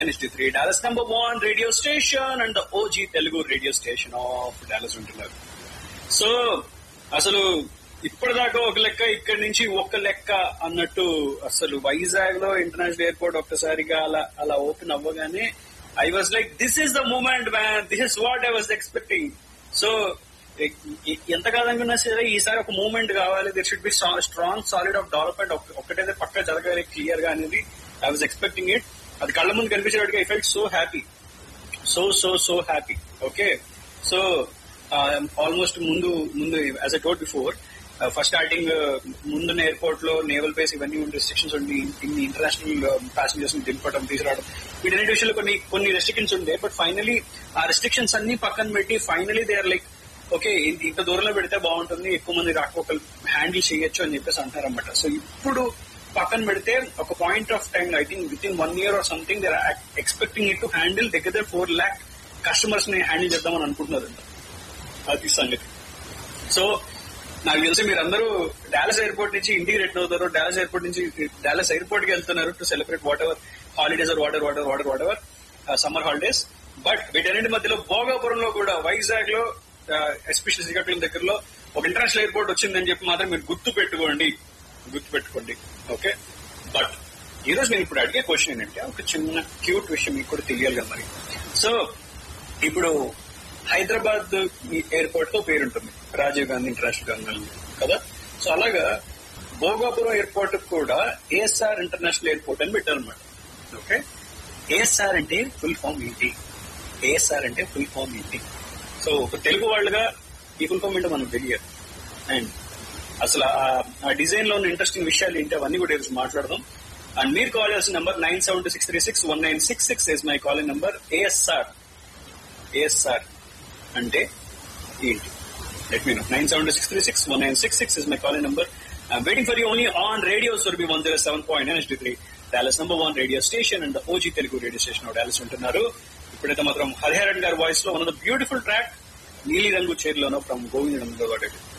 NHD3 Dallas number one radio station and the OG Telugu radio station of Dallas ఉంటున్నారు so అసలు ఇప్పటిదాకా ఒక లెక్క ఇక్కడి నుంచి ఒక లెక్క అన్నట్టు అసలు వైజాగ్ లో ఇంటర్నేషనల్ ఎయిర్పోర్ట్ ఒక్కసారిగా అలా అలా ఓపెన్ అవ్వగానే I was like this is the moment man this is what I was expecting so ఎంత కాదనుకున్నా సరే ఈసారి ఒక మూమెంట్ కావాలి there should be strong solid of development ఒక్కటైతే పక్క జరగాలి క్లియర్ గా అనేది ఐ వాజ్ ఎక్స్పెక్టింగ్ ఇట్ అది కళ్ళ ముందు కనిపించేటట్టుగా I felt so happy so so so happy okay so almost ముందు ముందు as a tot before first starting ముందున్న ఎయిర్పోర్ట్ లో నేవల్ బేస్ ఇవన్నీ రెస్ట్రిక్షన్స్ ఉండి ఇన్ని ఇంటర్నేషనల్ ప్యాసింజర్స్ ని దింపడం తీసుకురావడం వీటన్నిటి విషయంలో కొన్ని కొన్ని రెస్ట్రిక్షన్స్ ఉండే బట్ ఫైనలీ ఆ రెస్ట్రిక్షన్స్ అన్ని పక్కన పెట్టి finally they are like okay ఇంత దూరంలో పెడితే బాగుంటుంది ఎక్కువ మంది రాకపోకలు హ్యాండిల్ చేయొచ్చు అని చెప్పేసి అంటారు అనమాట సో ఇప్పుడు పక్కన పెడితే ఒక point of time I think within one year or something they expecting it to handle దగ్గర ఫోర్ ల్యాక్ కస్టమర్స్ ని హ్యాండిల్ చేద్దామని అనుకుంటున్నారు అది సంగతి సో నాకు తెలిసి మీరందరూ డాలస్ ఎయిర్పోర్ట్ నుంచి ఇంటికి రిటర్న్ అవుతారు డాలస్ ఎయిర్పోర్ట్ నుంచి డాలస్ ఎయిర్పోర్ట్ కి వెళ్తున్నారు to celebrate whatever holidays or water water water whatever summer holidays but వీటన్నిటి మధ్యలో భోగాపురంలో కూడా వైజాగ్ లో ఎస్పెషల్ శ్రీకాకుళం దగ్గరలో ఒక ఇంటర్నేషనల్ ఎయిర్పోర్ట్ వచ్చిందని చెప్పి మాత్రం మీరు గుర్తు పెట్టుకోండి గుర్తు పెట్టుకోండి ఓకే బట్ ఈ రోజు నేను ఇప్పుడు అడిగే క్వశ్చన్ ఏంటంటే ఒక చిన్న క్యూట్ విషయం మీకు కూడా తెలియాలి కదా మరి సో ఇప్పుడు హైదరాబాద్ ఎయిర్పోర్ట్ తో పేరుంటుంది రాజీవ్ గాంధీ ఇంటర్నేషనల్ టెర్మినల్ కదా సో అలాగా భోగాపురం ఎయిర్పోర్ట్ కూడా ఏఎస్ఆర్ ఇంటర్నేషనల్ ఎయిర్పోర్ట్ అని పెట్టారనమాట ఓకే ఏఎస్ఆర్ అంటే ఫుల్ ఫామ్ ఏంటి ఏఎస్ఆర్ అంటే ఫుల్ ఫామ్ ఏంటి సో ఒక తెలుగు వాళ్ళుగా ఈ ఫుల్ ఫామ్ ఏంటో మనకు తెలియదు అండ్ అసలు ఆ డిజైన్ లో ఉన్న ఇంట్రెస్టింగ్ విషయాలు ఏంటి అవన్నీ కూడా ఈరోజు మాట్లాడదాం అండ్ మీరు కాల్ చేసిన number nine seven two six three six one nine six six is my calling number ASR ASR అంటే ఏంటి let me know nine seven two six three six one nine six six is my calling number waiting for you only on radio Surbhi one zero seven point nine three Dallas number one radio station and OG Telugu radio station Dallas ఉంటున్నారు ఇప్పుడైతే మాత్రం హరిహరన్ గారి voice లో one of the beautiful track నీలి రంగు చీరలోనో from Govinda